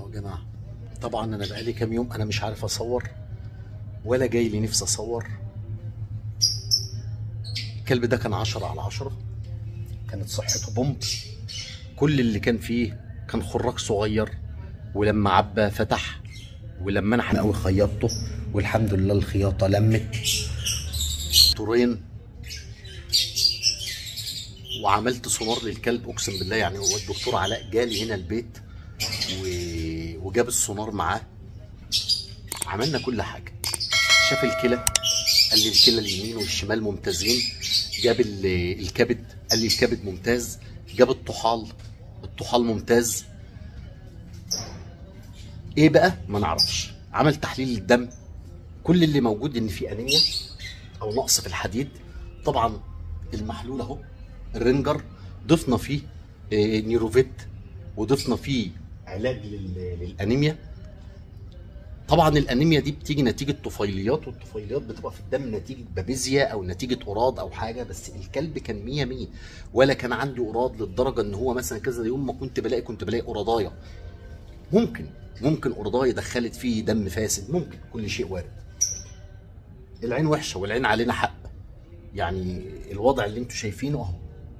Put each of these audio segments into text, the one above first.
اهو يا جماعه طبعا انا بقالي كام يوم انا مش عارف اصور ولا جاي لي نفسي اصور الكلب ده كان عشرة على عشرة كانت صحته بومب كل اللي كان فيه كان خراج صغير ولما عبى فتح ولما انا حنقوي خيطته والحمد لله الخياطه لمت طورين وعملت سونار للكلب اقسم بالله يعني هو الدكتور علاء جالي هنا البيت و... وجاب السونار معاه عملنا كل حاجه شاف الكلى قال لي الكلى اليمين والشمال ممتازين جاب ال- الكبد قال لي الكبد ممتاز جاب الطحال الطحال ممتاز ايه بقى ما نعرفش عمل تحليل الدم كل اللي موجود ان في انيميا او نقص في الحديد طبعا المحلول اهو الرينجر ضفنا فيه آه، نيروفيت وضفنا فيه علاج لل- للانيميا طبعا الانيميا دي بتيجي نتيجه طفيليات والطفيليات بتبقى في الدم نتيجه بابيزيا او نتيجه اوراد او حاجه بس الكلب كان 100 100 ولا كان عنده اوراد للدرجه ان هو مثلا كذا يوم ما كنت بلاقي كنت بلاقي اورادايه ممكن ممكن اورادايه دخلت فيه دم فاسد ممكن كل شيء وارد العين وحشه والعين علينا حق يعني الوضع اللي انتوا شايفينه اهو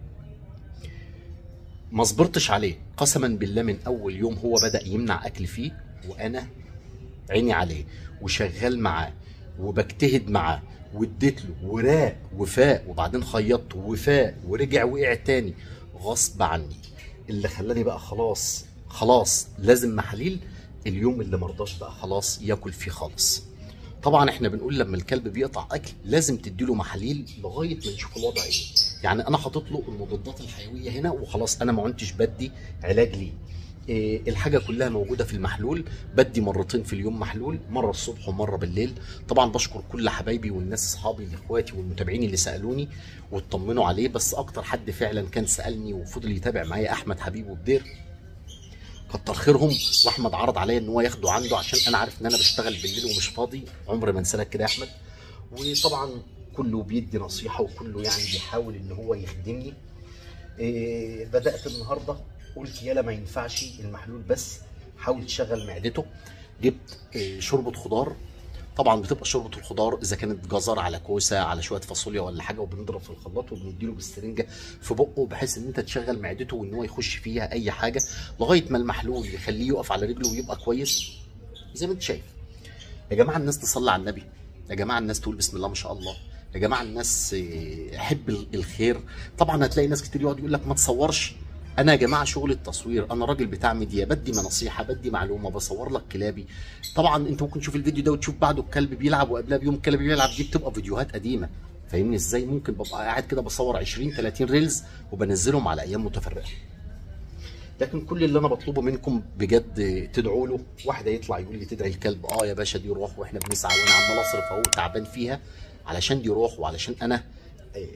ما صبرتش عليه قسما بالله من اول يوم هو بدا يمنع اكل فيه وانا عيني عليه وشغال معاه وبجتهد معاه واديت له وراق وفاق وبعدين خيطته وفاق ورجع وقع تاني غصب عني اللي خلاني بقى خلاص خلاص لازم محاليل اليوم اللي مرضاش بقى خلاص ياكل فيه خالص طبعا احنا بنقول لما الكلب بيقطع اكل لازم تديله محاليل لغايه ما نشوف الوضع ايه يعني انا حاطط له المضادات الحيويه هنا وخلاص انا ما كنتش بدي علاج ليه إيه، الحاجة كلها موجودة في المحلول بدي مرتين في اليوم محلول مرة الصبح ومرة بالليل طبعا بشكر كل حبايبي والناس اصحابي اخواتي والمتابعين اللي سألوني واطمنوا عليه بس اكتر حد فعلا كان سألني وفضل يتابع معايا احمد حبيب وبدير كتر خيرهم واحمد عرض عليا ان هو ياخده عنده عشان انا عارف ان انا بشتغل بالليل ومش فاضي عمر ما انسالك كده يا احمد وطبعا كله بيدي نصيحه وكله يعني بيحاول ان هو يخدمني إيه بدات النهارده قلت يلا ما ينفعش المحلول بس حاول تشغل معدته جبت إيه شوربه خضار طبعا بتبقى شوربه الخضار اذا كانت جزر على كوسه على شويه فاصوليا ولا حاجه وبنضرب في الخلاط وبنديله بالسرنجه في بقه بحيث ان انت تشغل معدته وان هو يخش فيها اي حاجه لغايه ما المحلول يخليه يقف على رجله ويبقى كويس زي ما انت شايف يا جماعه الناس تصلي على النبي يا جماعه الناس تقول بسم الله ما شاء الله يا جماعه الناس آه، حب ال- الخير طبعا هتلاقي ناس كتير يقعد يقول لك ما تصورش انا يا جماعه شغل التصوير انا راجل بتاع ميديا بدي نصيحه بدي معلومه بصور لك كلابي طبعا انت ممكن تشوف الفيديو ده وتشوف بعده الكلب بيلعب وقبلها بيوم الكلب بيلعب دي بتبقى فيديوهات قديمه فاهمني ازاي ممكن ببقى قاعد كده بصور 20 30 ريلز وبنزلهم على ايام متفرقه لكن كل اللي انا بطلبه منكم بجد تدعوا له واحد يطلع يقول لي تدعي الكلب اه يا باشا دي روح واحنا بنسعى وانا عمال اصرف اهو تعبان فيها علشان دي روح وعلشان انا آه،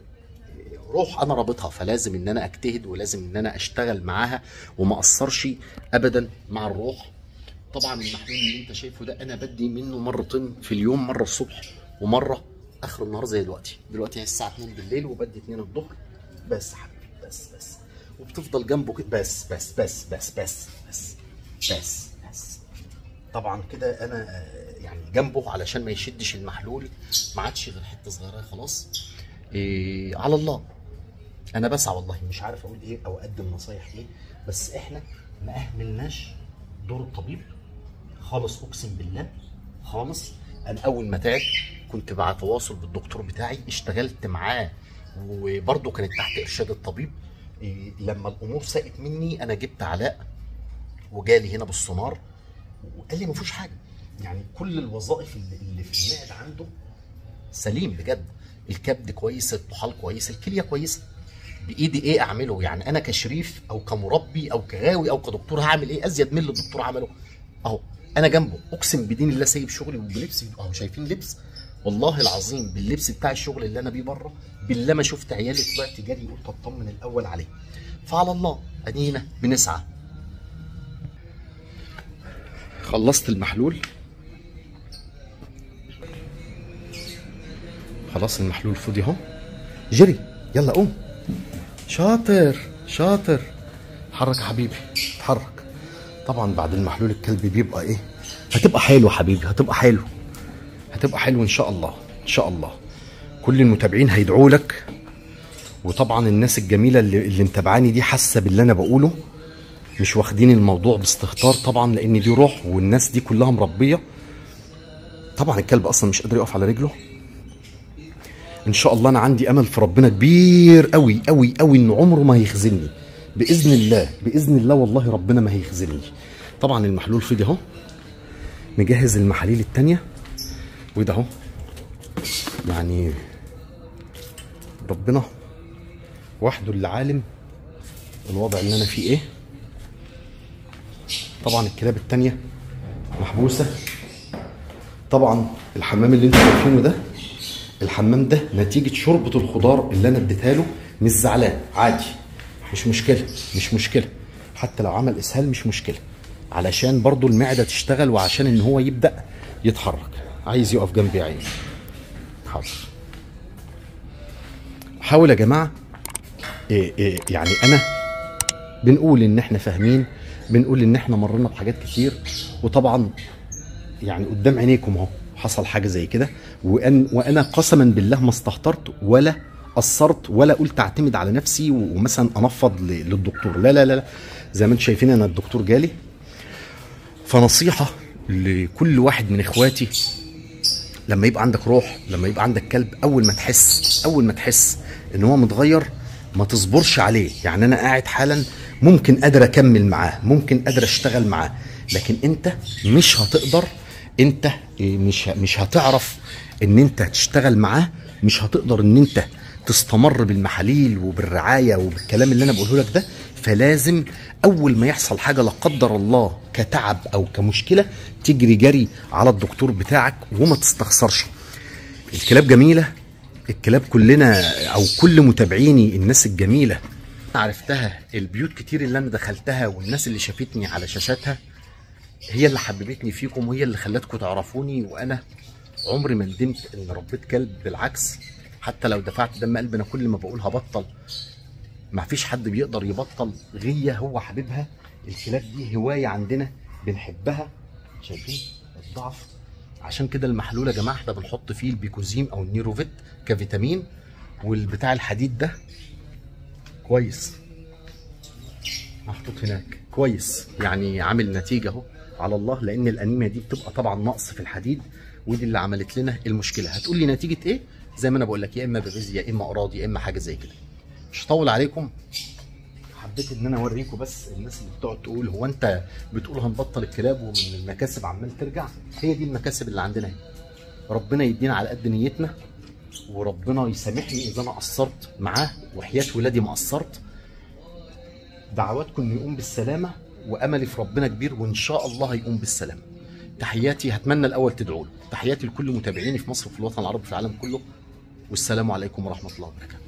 روح انا رابطها فلازم ان انا اجتهد ولازم ان انا اشتغل معاها وما اقصرش ابدا مع الروح طبعا المحلول اللي انت شايفه ده انا بدي منه مرتين في اليوم مره الصبح ومره اخر النهار زي دلوقتي دلوقتي هي الساعه 2 بالليل وبدي 2 الظهر بس يا حبيبي بس بس وبتفضل جنبه كده بس بس بس بس بس بس بس بس طبعا كده انا آه، يعني جنبه علشان ما يشدش المحلول ما عادش غير حته صغيره خلاص إيه على الله انا بسعى والله مش عارف اقول ايه او اقدم نصايح ايه بس احنا ما اهملناش دور الطبيب خالص اقسم بالله خالص انا اول ما تعب كنت مع تواصل بالدكتور بتاعي اشتغلت معاه وبرضه كانت تحت ارشاد الطبيب إيه، لما الامور ساءت مني انا جبت علاء وجالي هنا بالسونار وقال لي ما فيهوش حاجه يعني كل الوظائف اللي, اللي في المعده عنده سليم بجد الكبد كويس الطحال كويس الكليه كويسه بايدي ايه اعمله يعني انا كشريف او كمربي او كغاوي او كدكتور هعمل ايه ازيد من اللي الدكتور عمله اهو انا جنبه اقسم بدين الله سايب شغلي وبلبسي اهو شايفين لبس والله العظيم باللبس بتاع الشغل اللي انا بيه بره بالله ما شفت عيالي طلعت جري قلت اطمن الاول عليه فعلى الله ادي هنا بنسعى خلصت المحلول خلاص المحلول فاضي اهو جري يلا قوم شاطر شاطر اتحرك يا حبيبي اتحرك طبعا بعد المحلول الكلب بيبقى ايه هتبقى حلو حبيبي هتبقى حلو هتبقى حلو ان شاء الله ان شاء الله كل المتابعين هيدعوا لك وطبعا الناس الجميله اللي, اللي متابعاني دي حاسه باللي انا بقوله مش واخدين الموضوع باستهتار طبعا لان دي روح والناس دي كلها مربيه طبعا الكلب اصلا مش قادر يقف على رجله ان شاء الله انا عندي امل في ربنا كبير قوي قوي قوي ان عمره ما هيخذلني باذن الله باذن الله والله ربنا ما هيخذلني طبعا المحلول فيه اهو مجهز المحاليل التانية وده اهو يعني ربنا وحده اللي عالم الوضع اللي انا فيه ايه طبعا الكلاب التانية محبوسة طبعا الحمام اللي انتوا شايفينه ده الحمام ده نتيجة شوربة الخضار اللي انا اديتها له مش زعلان عادي مش مشكلة مش مشكلة حتى لو عمل اسهال مش مشكلة علشان برضو المعدة تشتغل وعشان ان هو يبدأ يتحرك عايز يقف جنبي عيني حاضر حاول يا جماعة إيه إيه يعني انا بنقول ان احنا فاهمين بنقول ان احنا مرينا بحاجات كتير وطبعا يعني قدام عينيكم اهو حصل حاجه زي كده وأن وانا قسما بالله ما استهترت ولا قصرت ولا قلت اعتمد على نفسي ومثلا انفض ل- للدكتور لا لا لا لا. زي ما انتم شايفين انا الدكتور جالي فنصيحه لكل واحد من اخواتي لما يبقى عندك روح لما يبقى عندك كلب اول ما تحس اول ما تحس ان هو متغير ما تصبرش عليه يعني انا قاعد حالا ممكن قادر اكمل معاه ممكن قادر اشتغل معاه لكن انت مش هتقدر انت إيه، مش مش هتعرف ان انت تشتغل معاه مش هتقدر ان انت تستمر بالمحاليل وبالرعايه وبالكلام اللي انا بقوله لك ده فلازم اول ما يحصل حاجه لا قدر الله كتعب او كمشكله تجري جري على الدكتور بتاعك وما تستخسرش الكلاب جميله الكلاب كلنا او كل متابعيني الناس الجميله أنا عرفتها البيوت كتير اللي انا دخلتها والناس اللي شافتني على شاشاتها هي اللي حببتني فيكم وهي اللي خلتكم تعرفوني وانا عمري ما ندمت ان ربيت كلب بالعكس حتى لو دفعت دم قلبي انا كل ما بقول هبطل ما فيش حد بيقدر يبطل غية هو حبيبها الكلاب دي هواية عندنا بنحبها شايفين الضعف عشان كده المحلول يا جماعة احنا بنحط فيه البيكوزيم او النيروفيت كفيتامين والبتاع الحديد ده كويس محطوط هناك كويس يعني عامل نتيجة اهو على الله لان الانيميا دي بتبقى طبعا نقص في الحديد ودي اللي عملت لنا المشكله هتقول لي نتيجه ايه زي ما انا بقول لك يا اما بغيظ يا اما اراض يا اما حاجه زي كده مش هطول عليكم حبيت ان انا اوريكم بس الناس اللي بتقعد تقول هو انت بتقول هنبطل الكلاب ومن المكاسب عمال ترجع هي دي المكاسب اللي عندنا هنا ربنا يدينا على قد نيتنا وربنا يسامحني اذا انا قصرت معاه وحياه ولادي ما قصرت دعواتكم انه يقوم بالسلامه واملي في ربنا كبير وان شاء الله هيقوم بالسلامه تحياتي هتمنى الاول تدعوا له تحياتي لكل متابعيني في مصر وفي الوطن العربي في العالم كله والسلام عليكم ورحمه الله وبركاته